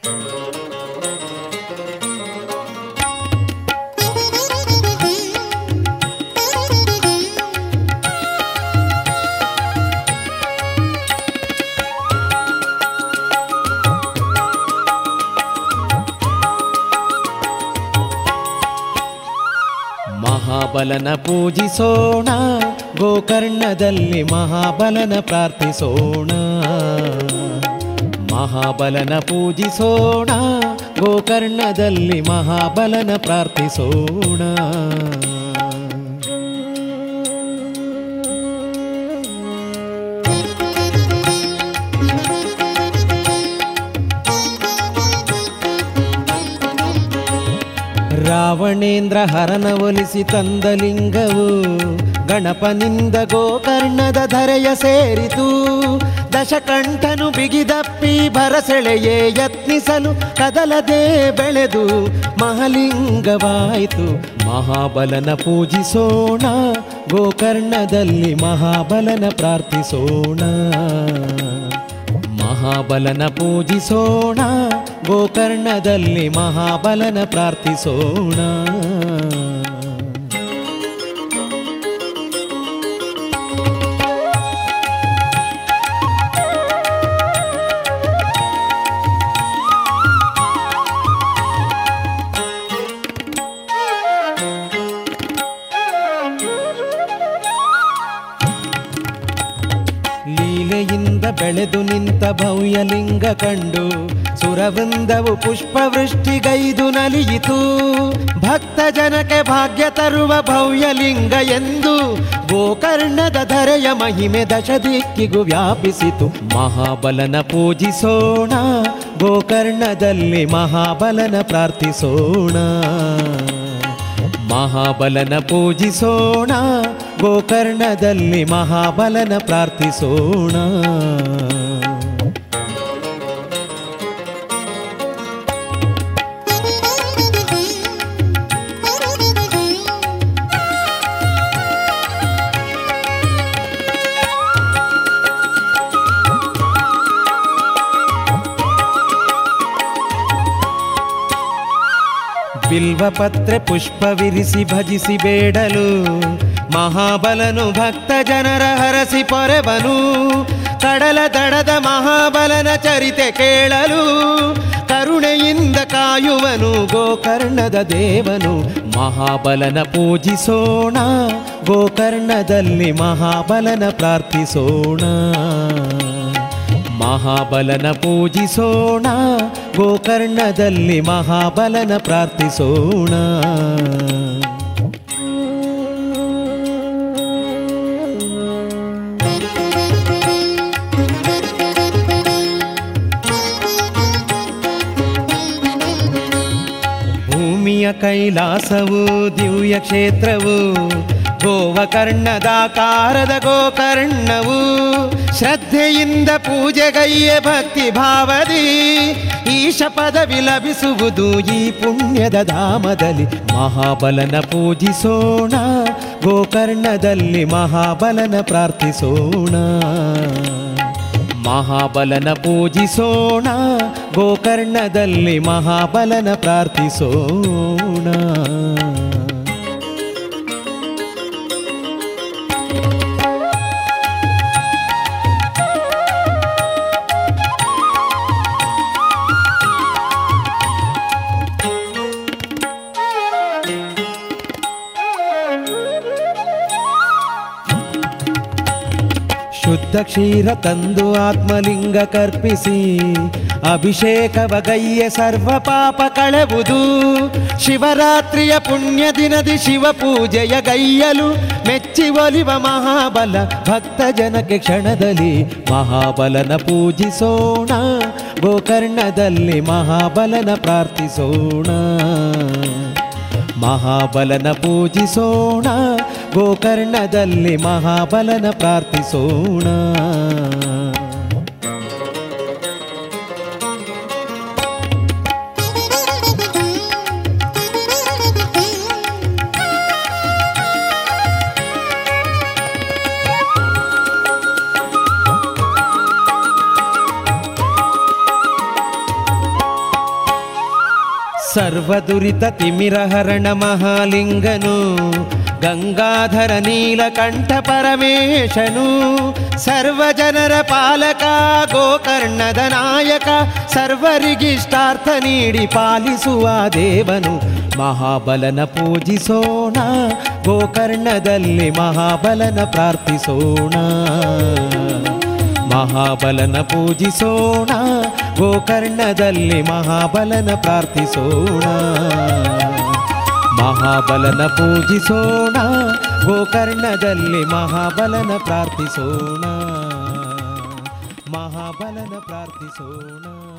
ಮಹಾಬಲನ ಪೂಜಿಸೋಣ ಗೋಕರ್ಣದಲ್ಲಿ ಮಹಾಬಲನ ಪ್ರಾರ್ಥಿಸೋಣ ಮಹಾಬಲನ ಪೂಜಿಸೋಣ ಗೋಕರ್ಣದಲ್ಲಿ ಮಹಾಬಲನ ಪ್ರಾರ್ಥಿಸೋಣ ರಾವಣೇಂದ್ರ ಹರನ ಒಲಿಸಿ ತಂದ ಲಿಂಗವು ಗಣಪನಿಂದ ಗೋಕರ್ಣದ ಧರೆಯ ಸೇರಿತು ದಶಕಂಠನು ಬಿಗಿದಪ್ಪಿ ಭರಸೆಳೆಯೇ ಯತ್ನಿಸಲು ಕದಲದೆ ಬೆಳೆದು ಮಹಾಲಿಂಗವಾಯಿತು ಮಹಾಬಲನ ಪೂಜಿಸೋಣ ಗೋಕರ್ಣದಲ್ಲಿ ಮಹಾಬಲನ ಪ್ರಾರ್ಥಿಸೋಣ ಮಹಾಬಲನ ಪೂಜಿಸೋಣ ಗೋಕರ್ಣದಲ್ಲಿ ಮಹಾಬಲನ ಪ್ರಾರ್ಥಿಸೋಣ ಲೀಲೆಯಿಂದ ಬೆಳೆದು ನಿಂತ ಭವ್ಯಲಿಂಗ ಕಂಡು ಸುರವೃಂದವು ಪುಷ್ಪವೃಷ್ಟಿಗೈದು ನಲಿಯಿತು ಭಕ್ತ ಜನಕ್ಕೆ ಭಾಗ್ಯ ತರುವ ಭವ್ಯಲಿಂಗ ಎಂದು ಗೋಕರ್ಣದ ಧರೆಯ ಮಹಿಮೆ ದಶ ದಿಕ್ಕಿಗೂ ವ್ಯಾಪಿಸಿತು ಮಹಾಬಲನ ಪೂಜಿಸೋಣ ಗೋಕರ್ಣದಲ್ಲಿ ಮಹಾಬಲನ ಪ್ರಾರ್ಥಿಸೋಣ ಮಹಾಬಲನ ಪೂಜಿಸೋಣ ಗೋಕರ್ಣದಲ್ಲಿ ಮಹಾಬಲನ ಪ್ರಾರ್ಥಿಸೋಣ ಬಿಲ್ವಪತ್ರೆ ಪುಷ್ಪವಿರಿಸಿ ಭಜಿಸಿ ಬೇಡಲು ಮಹಾಬಲನು ಭಕ್ತ ಜನರ ಹರಸಿ ಪೊರೆಬನು ಕಡಲ ದಡದ ಮಹಾಬಲನ ಚರಿತೆ ಕೇಳಲು ಕರುಣೆಯಿಂದ ಕಾಯುವನು ಗೋಕರ್ಣದ ದೇವನು ಮಹಾಬಲನ ಪೂಜಿಸೋಣ ಗೋಕರ್ಣದಲ್ಲಿ ಮಹಾಬಲನ ಪ್ರಾರ್ಥಿಸೋಣ ಮಹಾಬಲನ ಪೂಜಿಸೋಣ ಗೋಕರ್ಣದಲ್ಲಿ ಮಹಾಬಲನ ಪ್ರಾರ್ಥಿಸೋಣ ಭೂಮಿಯ ಕೈಲಾಸವು ದಿವ್ಯ ಕ್ಷೇತ್ರವು ಗೋವಕರ್ಣದಾಕಾರದ ಗೋಕರ್ಣವು ಶ್ರದ್ಧೆಯಿಂದ ಪೂಜೆಗೈಯ ಭಕ್ತಿ ಭಾವದಿ ಈಶ ಪದವಿ ಲಭಿಸುವುದು ಈ ಪುಣ್ಯದ ಧಾಮದಲ್ಲಿ ಮಹಾಬಲನ ಪೂಜಿಸೋಣ ಗೋಕರ್ಣದಲ್ಲಿ ಮಹಾಬಲನ ಪ್ರಾರ್ಥಿಸೋಣ ಮಹಾಬಲನ ಪೂಜಿಸೋಣ ಗೋಕರ್ಣದಲ್ಲಿ ಮಹಾಬಲನ ಪ್ರಾರ್ಥಿಸೋಣ ಶುದ್ಧ ಕ್ಷೀರ ತಂದು ಆತ್ಮಲಿಂಗ ಕರ್ಪಿಸಿ ಅಭಿಷೇಕವಗೈಯ ಸರ್ವ ಪಾಪ ಕಳೆವುದು ಶಿವರಾತ್ರಿಯ ಪುಣ್ಯ ದಿನದಿ ಶಿವ ಪೂಜೆಯ ಗೈಯಲು ಮೆಚ್ಚಿ ಒಲಿವ ಮಹಾಬಲ ಭಕ್ತ ಜನಕ್ಕೆ ಕ್ಷಣದಲ್ಲಿ ಮಹಾಬಲನ ಪೂಜಿಸೋಣ ಗೋಕರ್ಣದಲ್ಲಿ ಮಹಾಬಲನ ಪ್ರಾರ್ಥಿಸೋಣ ಮಹಾಬಲನ ಪೂಜಿಸೋಣ ಗೋಕರ್ಣದಲ್ಲಿ ಮಹಾಬಲನ ಪ್ರಾರ್ಥಿಸೋಣ ಸರ್ವದುರಿತ ತಿಮಿರಹರಣ ಮಹಾಲಿಂಗನು ಗಂಗಾಧರ ನೀಲಕಂಠ ಪರಮೇಶನು ಸರ್ವಜನರ ಪಾಲಕ ಗೋಕರ್ಣದ ನಾಯಕ ಸರ್ವರಿಗಿಷ್ಟಾರ್ಥ ನೀಡಿ ಪಾಲಿಸುವ ದೇವನು ಮಹಾಬಲನ ಪೂಜಿಸೋಣ ಗೋಕರ್ಣದಲ್ಲಿ ಮಹಾಬಲನ ಪ್ರಾರ್ಥಿಸೋಣ ಮಹಾಬಲನ ಪೂಜಿಸೋಣ ಗೋಕರ್ಣದಲ್ಲಿ ಮಹಾಬಲನ ಪ್ರಾರ್ಥಿಸೋಣ ಮಹಾಬಲನ ಪೂಜಿಸೋಣ ಗೋಕರ್ಣದಲ್ಲಿ ಮಹಾಬಲನ ಪ್ರಾರ್ಥಿಸೋಣ ಮಹಾಬಲನ ಪ್ರಾರ್ಥಿಸೋಣ